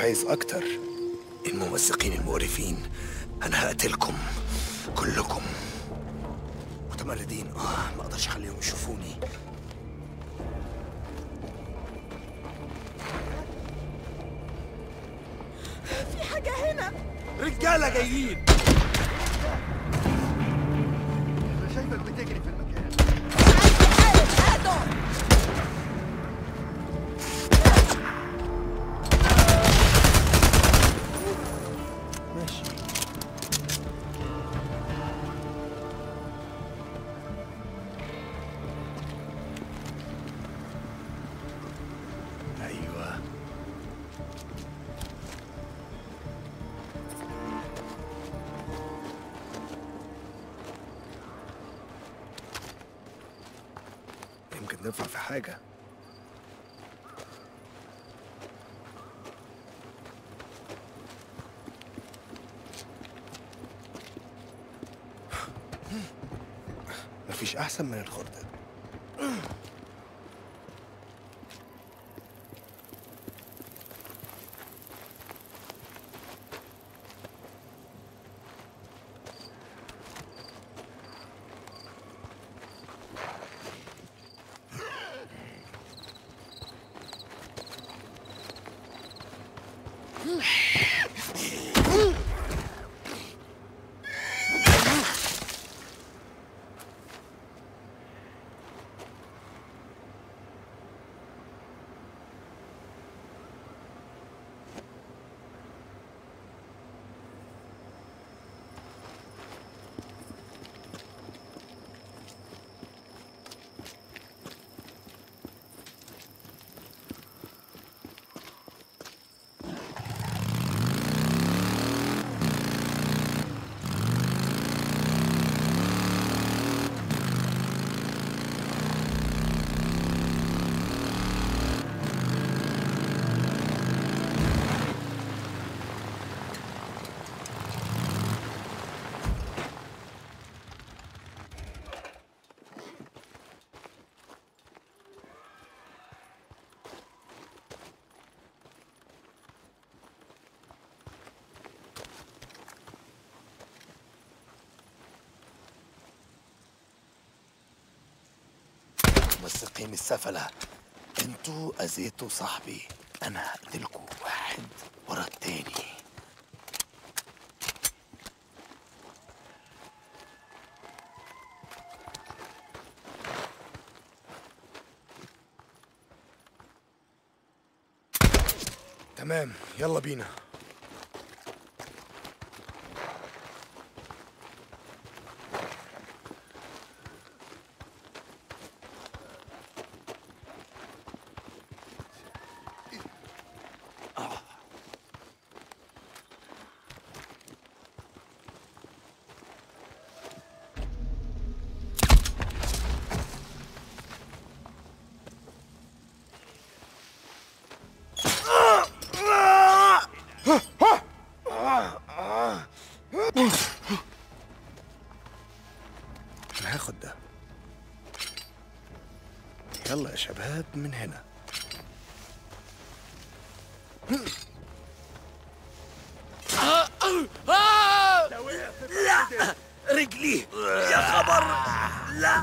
عايز اكتر الممزقين المقرفين انا هقتلكم كلكم متمردين اه ما اقدرش اخليهم يشوفوني في حاجة هنا رجاله جايين انا شايفك بتجري في المكان ماشي ايوه يمكن ننفع في حاجه مفيش احسن من الخردة ممسقين السفلة انتوا اذيتوا صاحبي انا هقتلكوا واحد ورا التاني تمام يلا بينا انا هاخد ده يلا يا شباب من هنا لا رجلي يا خبر لا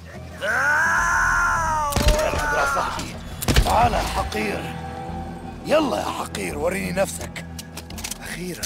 يا صاحبي تعال يا حقير يلا يا حقير وريني نفسك اخيرا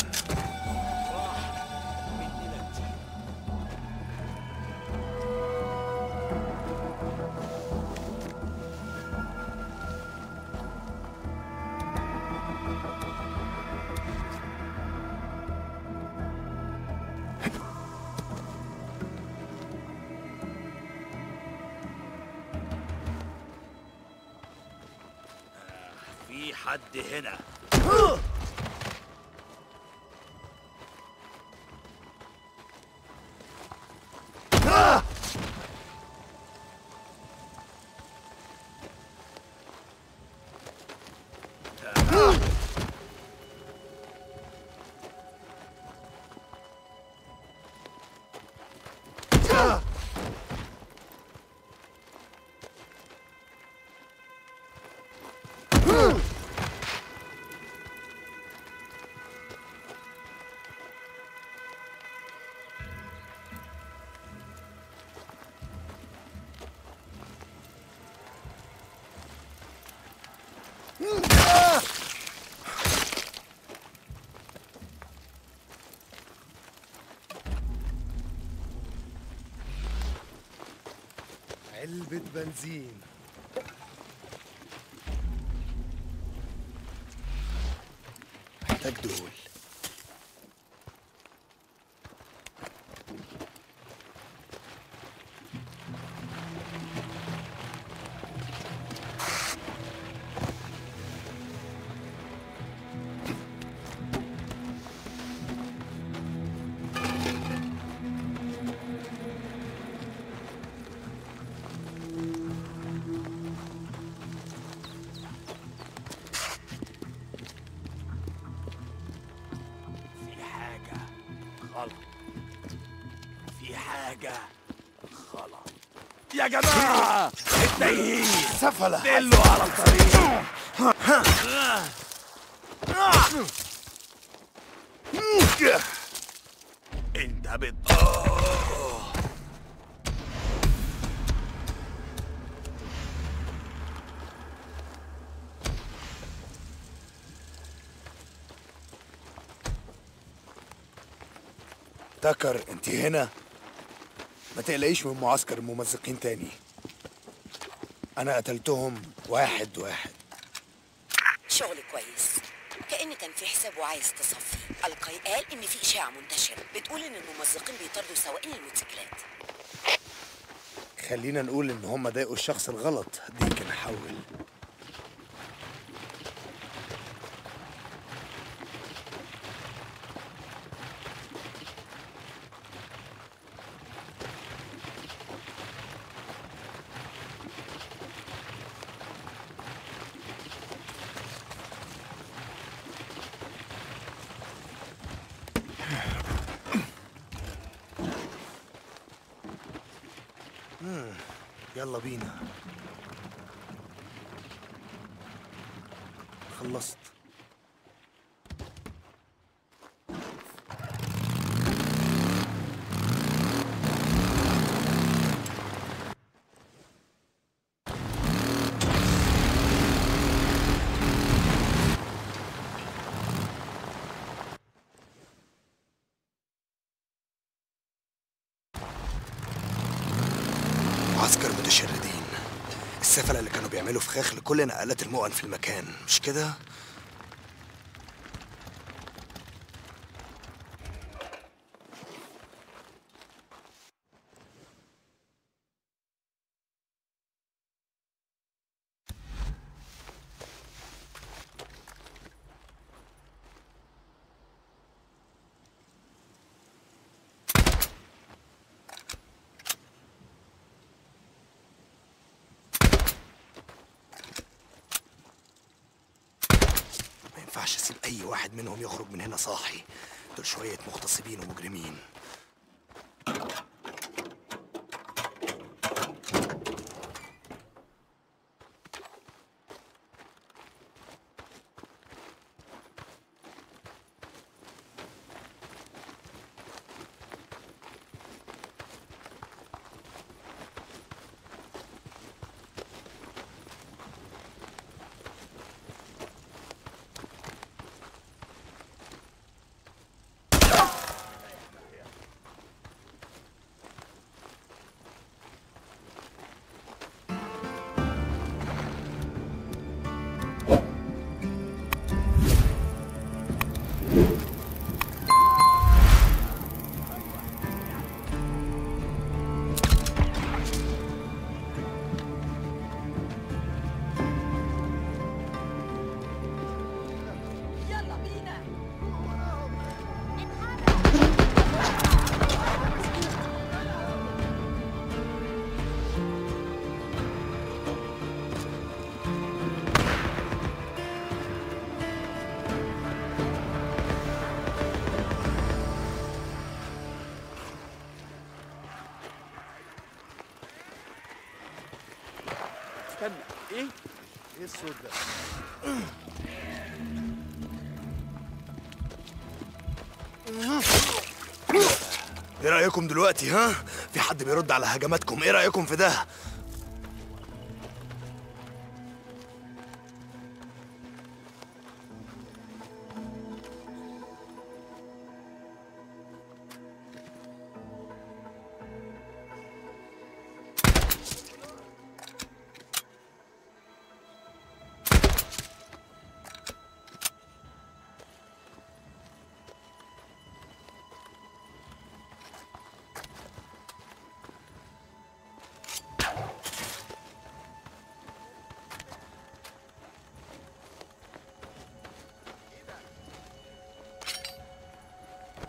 في حد هنا علبة بنزين محتاج دول في حاجة غلط في حاجة غلط يا جماعة التايهين سفلة دلوا على الطريق انت بت تكر انت هنا ما تقلقيش من معسكر الممزقين تاني انا قتلتهم واحد واحد شغل كويس كأن كان في حساب وعايز تصفي القي قال ان في اشاعة منتشرة بتقول ان الممزقين بيطاردوا سواقين الموتوسيكلات خلينا نقول ان هم ضايقوا الشخص الغلط دي كان احول يلا بينا خلصت معسكر متشردين السفلة اللي كانوا بيعملوا فخاخ لكل نقلات المؤن في المكان مش كده؟ ما ينفعش اسيب اي واحد منهم يخرج من هنا صاحي دول شوية مغتصبين ومجرمين يلا بينا استنى ايه ايه الصوت ده؟ ايه رأيكم دلوقتي ها؟ في حد بيرد على هجماتكم، ايه رأيكم في ده؟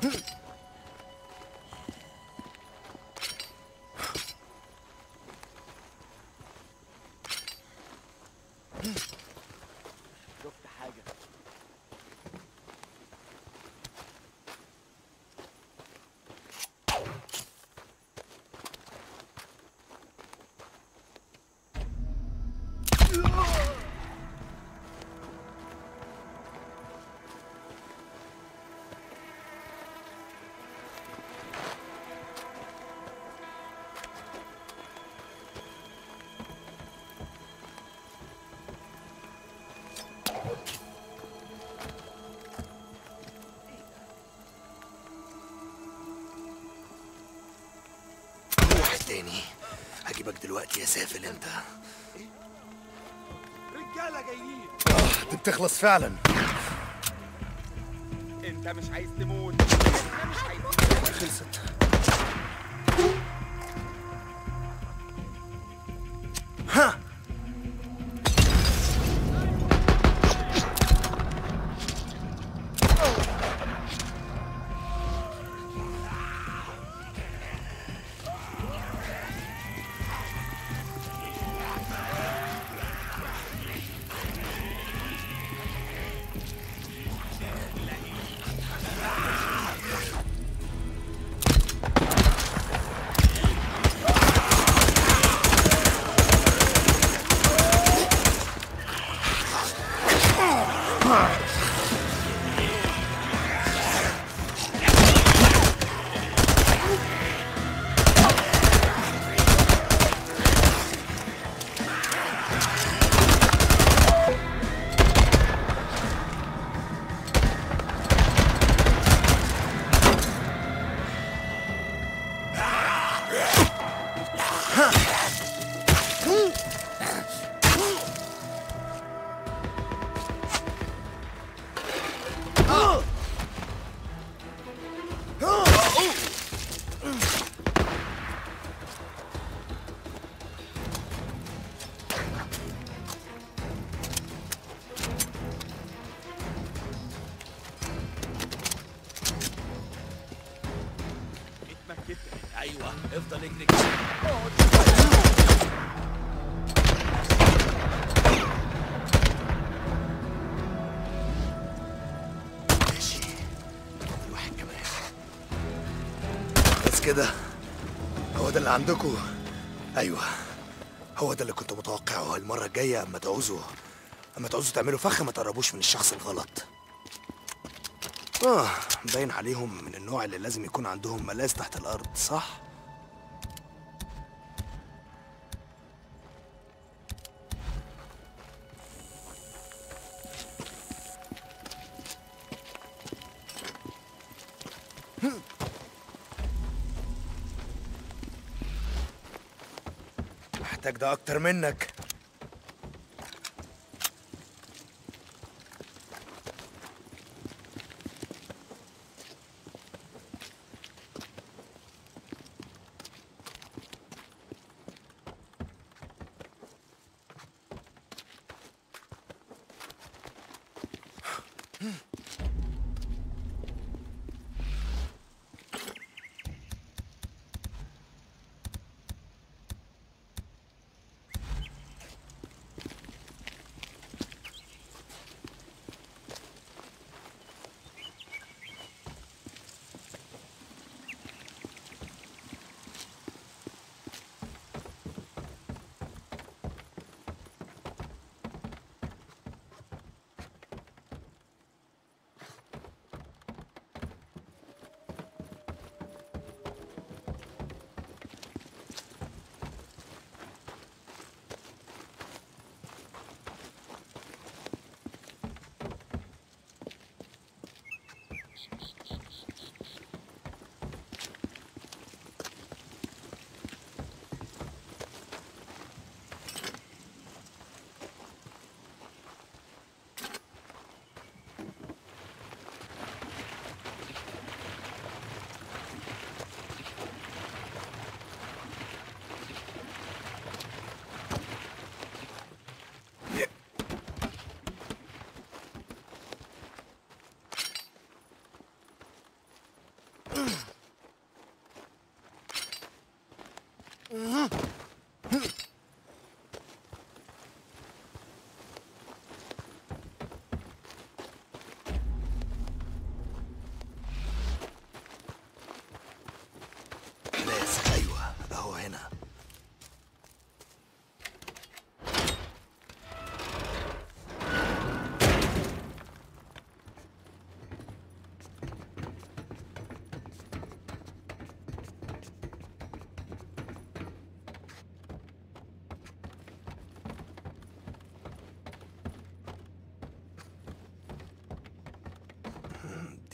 شفت حاجة روح تاني هجيبك دلوقتي يا سافل انت رجالة جايين آه، دي بتخلص فعلا انت مش عايز تموت انت مش عايز تموت خلصت ها اتمكنت ايوه افضل اجري كده. ماشي الواحد كمان بس كده هو ده اللي عندكم ايوه هو ده اللي كنت متوقعه المره الجايه اما تعوزوا اما تعوزوا تعملوا فخ ما تقربوش من الشخص الغلط اه باين عليهم من النوع اللي لازم يكون عندهم ملاذ تحت الارض صح محتاج ده اكتر منك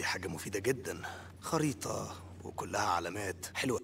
حاجة مفيدة جدا خريطة وكلها علامات حلوة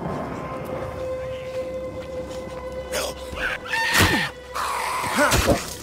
Huh.